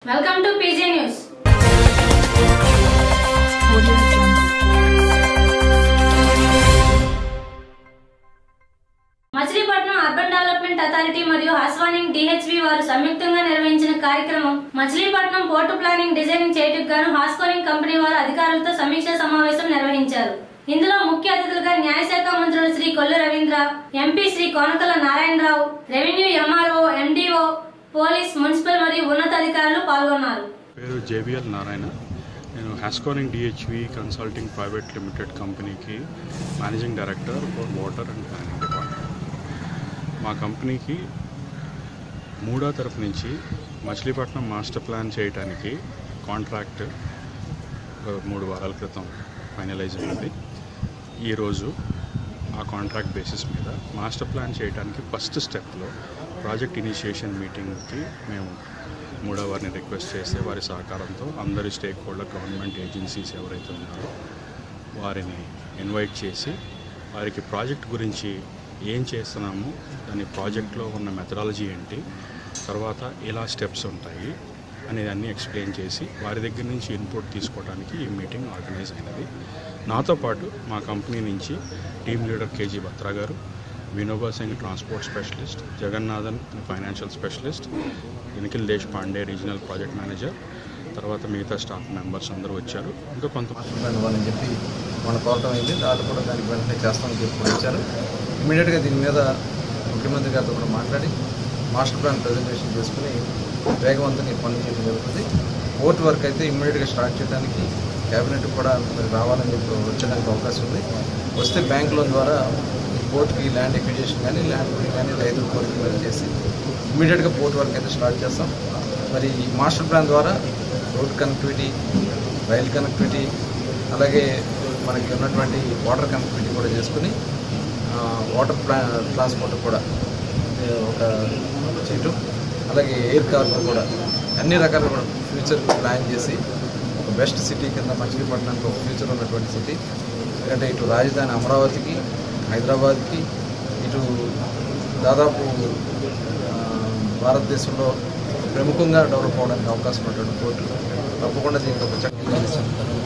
Welcome to PJ news Machilipatnam urban development authority మరియు Haskoning డిహెచ్వి వారు సంయుక్తంగా నిర్వహించిన కార్యక్రమం మచిలీపట్నం పోర్టు ప్లానింగ్ డిజైనింగ్ చేయటకు గాను హాస్కోనింగ్ కంపెనీ వారు అధికారులతో సమీక్షా సమావేశం నిర్వహించారు ఇందులో ముఖ్య అతిథులుగా న్యాయశాఖ మంత్రులు Shri Kollu Ravindra MP Shri Konakala Narayanarao revenue MRO MDO police municipal మరియు ఉన్నతాధికారులు పాల్గొన్నారు పేరు జేబిఎల్ నారాయణ నేను Haskoning DHV consulting private limited కంపెనీకి managing director for water and planning department మా కంపెనీకి మూడో తరఫు నుంచి మచిలీపట్నం మాస్టర్ ప్లాన్ చేయడానికి కాంట్రాక్ట్ ఒక మూడు వారాల క్రితం ఫైనలైజ్ అయింది ఈరోజు ఆ కాంట్రాక్ట్ బేసిస్ మీద మాస్టర్ ప్లాన్ చేయడానికి ఫస్ట్ స్టెప్లో ప్రాజెక్ట్ ఇనిషియేషన్ మీటింగ్కి మేము మూడో వారిని రిక్వెస్ట్ చేస్తే వారి సహకారంతో అందరి స్టేక్ హోల్డర్ గవర్నమెంట్ ఏజెన్సీస్ ఎవరైతే ఉన్నారో వారిని ఇన్వైట్ చేసి వారికి ప్రాజెక్ట్ గురించి ఏం చేస్తున్నాము దాని ప్రాజెక్ట్లో ఉన్న మెథడాలజీ ఏంటి తర్వాత ఎలా స్టెప్స్ ఉంటాయి అనేది అన్నీ ఎక్స్ప్లెయిన్ చేసి వారి దగ్గర నుంచి ఇన్పుట్ తీసుకోవడానికి ఈ మీటింగ్ ఆర్గనైజ్ అయినది నాతో పాటు మా కంపెనీ నుంచి team leader KG Batra garu Vinoba Singh transport specialist Jagannathan financial specialist Nikhil Desh Pande regional project manager తర్వాత మిగతా స్టాఫ్ మెంబర్స్ అందరూ వచ్చారు ఇంకా కొంత ప్లాన్ ఇవ్వాలని చెప్పి మన కోరటం అయింది వాళ్ళు కూడా దానికి వెంటనే చేస్తామని చెప్పి కూడా ఇచ్చారు ఇమీడియట్గా దీని మీద ముఖ్యమంత్రి గారితో కూడా మాట్లాడి మాస్టర్ ప్లాన్ ప్రజెంటేషన్ చేసుకుని వేగవంతంగా ఈ పనులు చేయడం జరుగుతుంది ఓట్ వర్క్ అయితే ఇమ్మీడియట్గా స్టార్ట్ చేయడానికి క్యాబినెట్ కూడా మరి రావాలని చెప్పి వచ్చేదానికి అవకాశం ఉంది వస్తే బ్యాంక్ లోన్ ద్వారా ఈ పోర్ట్కి ల్యాండ్ ఎక్విజేషన్ కానీ ల్యాండ్ కానీ రైతుల కోరిక మీద చేసి ఇమీడియట్గా పోర్ట్ వర్క్ అయితే స్టార్ట్ చేస్తాం మరి ఈ మాస్టర్ ప్లాన్ ద్వారా రోడ్ కనెక్టివిటీ రైల్ కనెక్టివిటీ అలాగే మనకి ఉన్నటువంటి వాటర్ కనెక్టివిటీ కూడా చేసుకుని ఆ, వాటర్ ప్లా ట్రాన్స్పోర్ట్ కూడా ఏ, ఒక చేయటం అలాగే ఎయిర్ కార్గో కూడా అన్ని రకాలు కూడా ఫ్యూచర్ ప్లాన్ చేసి ఒక బెస్ట్ సిటీ కింద మచిలీపట్నానికి ఒక ఫ్యూచర్ ఉన్నటువంటి సిటీ ఎందుకంటే ఇటు రాజధాని అమరావతికి హైదరాబాద్కి ఇటు దాదాపు ఆ, భారతదేశంలో ప్రముఖంగా డెవలప్ అవడానికి అవకాశం ఉన్నటువంటి పోర్టు తప్పకుండా దీనికి ఒక చక్కగా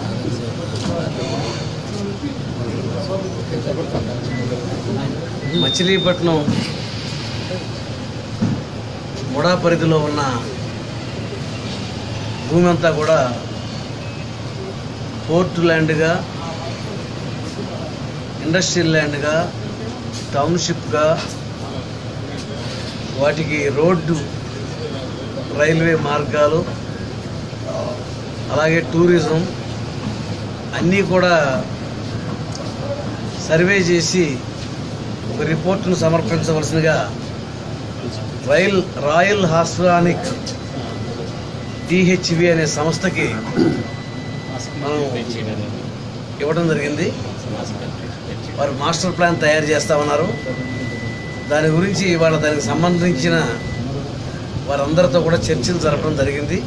మచిలీపట్నం ముడా పరిధిలో ఉన్న భూమి అంతా కూడా పోర్ట్ ల్యాండ్గా ఇండస్ట్రియల్ ల్యాండ్గా టౌన్షిప్గా వాటికి రోడ్డు రైల్వే మార్గాలు అలాగే టూరిజం అన్నీ కూడా సర్వే చేసి ఒక రిపోర్టును సమర్పించవలసిందిగా రైల్ రాయల్ హాస్ట్రానిక్ డిహెచ్వి అనే సంస్థకి మనం ఇవ్వడం జరిగింది వారు మాస్టర్ ప్లాన్ తయారు చేస్తామన్నారు దాని గురించి ఇవాళ దానికి సంబంధించిన వారందరితో కూడా చర్చలు జరపడం జరిగింది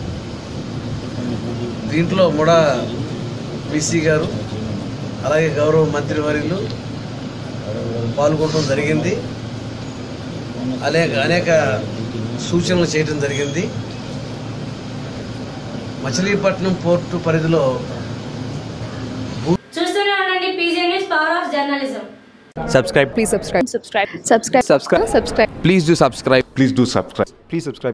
దీంట్లో కూడా బీసీ గారు అలాగే గౌరవ మంత్రివర్యులు పాల్గొనడం జరిగింది అనేక అనేక సూచనలు చేయడం జరిగింది మచిలీపట్నం పోర్టు పరిధిలో చూస్తూనే ఉండండి PJ news power of journalism subscribe Please subscribe. Subscribe. Subscribe. Subscribe. Subscribe. please do subscribe Please do subscribe. Please subscribe.